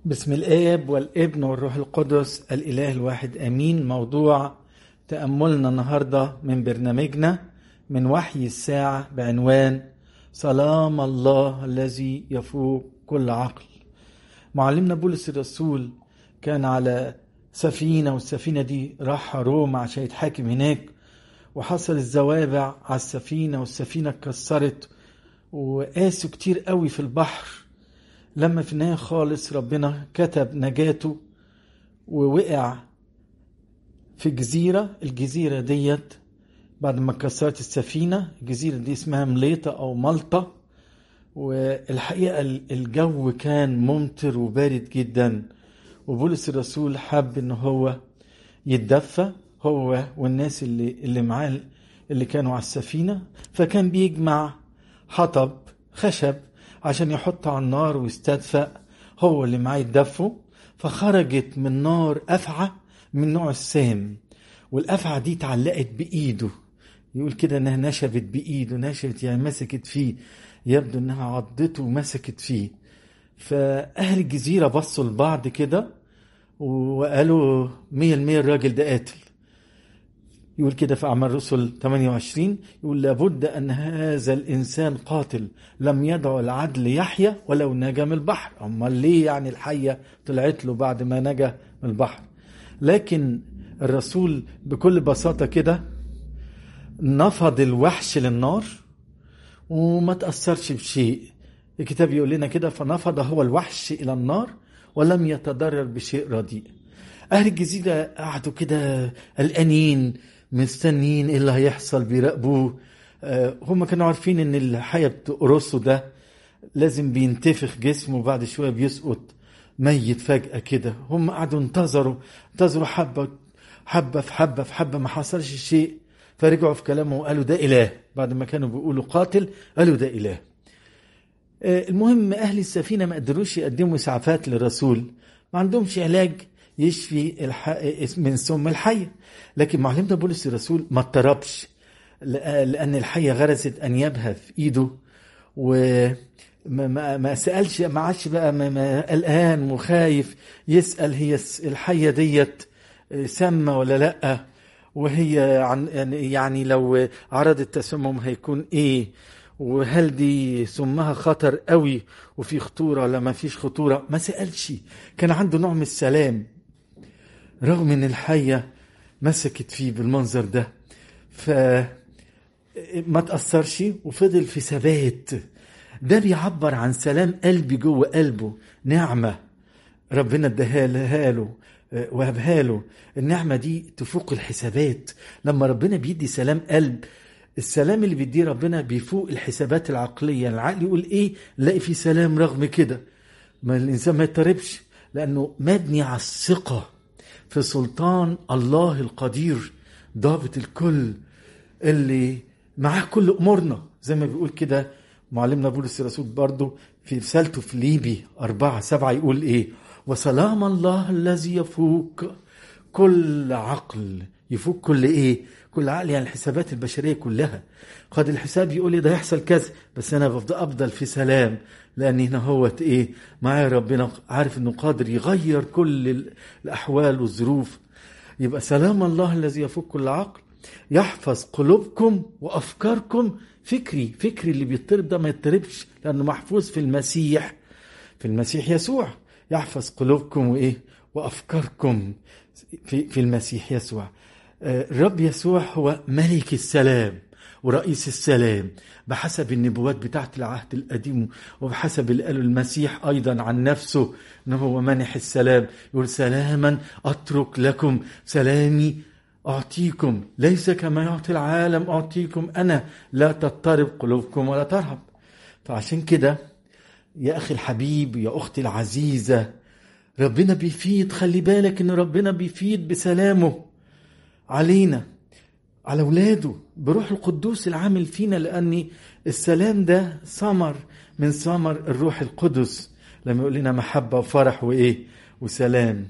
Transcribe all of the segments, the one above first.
بسم الآب والابن والروح القدس الإله الواحد آمين موضوع تأملنا النهاردة من برنامجنا من وحي الساعة بعنوان سلام الله الذي يفوق كل عقل معلمنا بولس الرسول كان على سفينة والسفينة دي راح روما عشان يتحاكم هناك وحصل الزوابع على السفينة والسفينة اتكسرت وقاسوا كتير قوي في البحر لما في النهاية خالص ربنا كتب نجاته ووقع في جزيرة الجزيرة ديت بعد ما كسرت السفينة الجزيرة دي اسمها مليطة أو ملطة والحقيقة الجو كان ممطر وبارد جدا وبولس الرسول حب ان هو يتدفى هو والناس اللي اللي معاه اللي كانوا على السفينة فكان بيجمع حطب خشب عشان يحط على النار ويستدفأ هو اللي معاه يتدفوا فخرجت من نار أفعى من نوع السام والأفعى دي اتعلقت بإيده يقول كده انها نشبت بايده نشبت يعني مسكت فيه يبدو انها عضته ومسكت فيه فاهل الجزيره بصوا لبعض كده وقالوا مية المية الراجل ده قاتل يقول كده في أعمال الرسل 28 يقول لابد أن هذا الإنسان قاتل لم يدعو العدل يحيى ولو نجا من البحر أما ليه يعني الحية طلعت له بعد ما نجا من البحر لكن الرسول بكل بساطة كده نفض الوحش للنار وما تأثرش بشيء الكتاب يقول لنا كده فنفض هو الوحش إلى النار ولم يتضرر بشيء رديء أهل الجزيرة قعدوا كده قلقانين مستنيين ايه اللي هيحصل بيراقبوه آه هم كانوا عارفين ان الحية بتقرصه ده لازم بينتفخ جسمه وبعد شوية بيسقط ميت فجأة كده هم قعدوا انتظروا انتظروا حبة حبة في حبة في حبة ما حصلش شيء فرجعوا في كلامهم وقالوا ده إله بعد ما كانوا بيقولوا قاتل قالوا ده إله آه المهم أهل السفينة ما قدروش يقدموا إسعافات للرسول ما عندهمش علاج يشفي الح... من سم الحية لكن معلمنا بولس الرسول ما اضطربش لأن الحية غرست أنيابها في إيده وما ما, ما سألش ما عادش بقى قلقان وخايف يسأل هي الحية ديت سامة ولا لأ وهي عن يعني لو عرضت تسمم هيكون ايه وهل دي سمها خطر قوي وفي خطورة ولا ما فيش خطورة ما سألش كان عنده نوع من السلام رغم ان الحية مسكت فيه بالمنظر ده ف ما تأثرش وفضل في ثبات ده بيعبر عن سلام قلبي جوه قلبه نعمة ربنا اداها له وهبها له النعمة دي تفوق الحسابات لما ربنا بيدي سلام قلب السلام اللي بيديه ربنا بيفوق الحسابات العقلية العقل يقول ايه لاقي في سلام رغم كده ما الإنسان ما يضطربش لأنه مبني على الثقة في سلطان الله القدير ضابط الكل اللي معاه كل امورنا زي ما بيقول كده معلمنا بولس الرسول برضه في رسالته في ليبي أربعة سبعة يقول إيه وسلام الله الذي يفوق كل عقل يفوق كل إيه كل عقل يعني الحسابات البشرية كلها قد الحساب يقول لي ده يحصل كذا بس أنا بفضل أفضل في سلام لأن هنا هو إيه معايا ربنا عارف إنه قادر يغير كل الأحوال والظروف يبقى سلام الله الذي يفوق كل عقل يحفظ قلوبكم وأفكاركم فكري فكري اللي بيضطرب ده ما يضطربش لأنه محفوظ في المسيح في المسيح يسوع يحفظ قلوبكم وإيه وأفكاركم في, في المسيح يسوع الرب يسوع هو ملك السلام ورئيس السلام بحسب النبوات بتاعت العهد القديم وبحسب اللي قاله المسيح ايضا عن نفسه انه هو مانح السلام يقول سلاما اترك لكم سلامي اعطيكم ليس كما يعطي العالم اعطيكم انا لا تضطرب قلوبكم ولا ترهب فعشان كده يا اخي الحبيب يا اختي العزيزه ربنا بيفيد خلي بالك ان ربنا بيفيد بسلامه علينا على اولاده بروح القدوس العامل فينا لان السلام ده ثمر من ثمر الروح القدس لما يقول لنا محبه وفرح وايه وسلام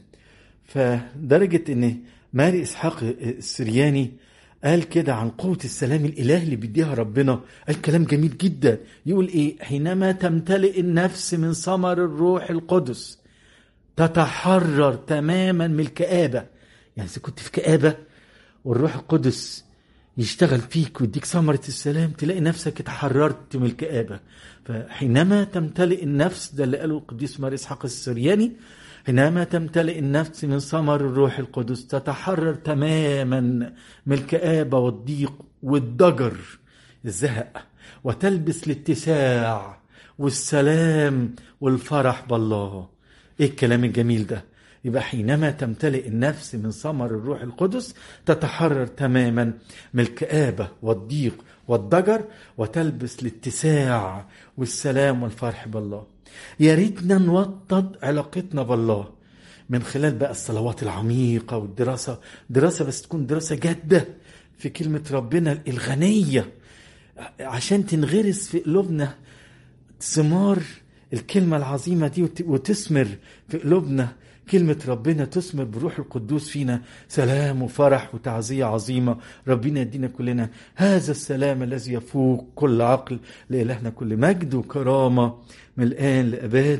فدرجه ان ماري اسحاق السرياني قال كده عن قوة السلام الإله اللي بيديها ربنا قال كلام جميل جدا يقول إيه حينما تمتلئ النفس من ثمر الروح القدس تتحرر تماما من الكآبة يعني إذا كنت في كآبة والروح القدس يشتغل فيك ويديك ثمرة السلام تلاقي نفسك اتحررت من الكآبة فحينما تمتلئ النفس ده اللي قاله القديس مار إسحاق السرياني حينما تمتلئ النفس من ثمر الروح القدس تتحرر تماما من الكآبة والضيق والضجر الزهق وتلبس الاتساع والسلام والفرح بالله ايه الكلام الجميل ده يبقى حينما تمتلئ النفس من ثمر الروح القدس تتحرر تماما من الكآبة والضيق والضجر وتلبس الاتساع والسلام والفرح بالله يا ريتنا نوطد علاقتنا بالله من خلال بقى الصلوات العميقة والدراسة دراسة بس تكون دراسة جادة في كلمة ربنا الغنية عشان تنغرس في قلوبنا ثمار الكلمة العظيمة دي وتثمر في قلوبنا كلمة ربنا تثمر بروح القدوس فينا سلام وفرح وتعزية عظيمة ربنا يدينا كلنا هذا السلام الذي يفوق كل عقل لإلهنا كل مجد وكرامة من الآن لأباد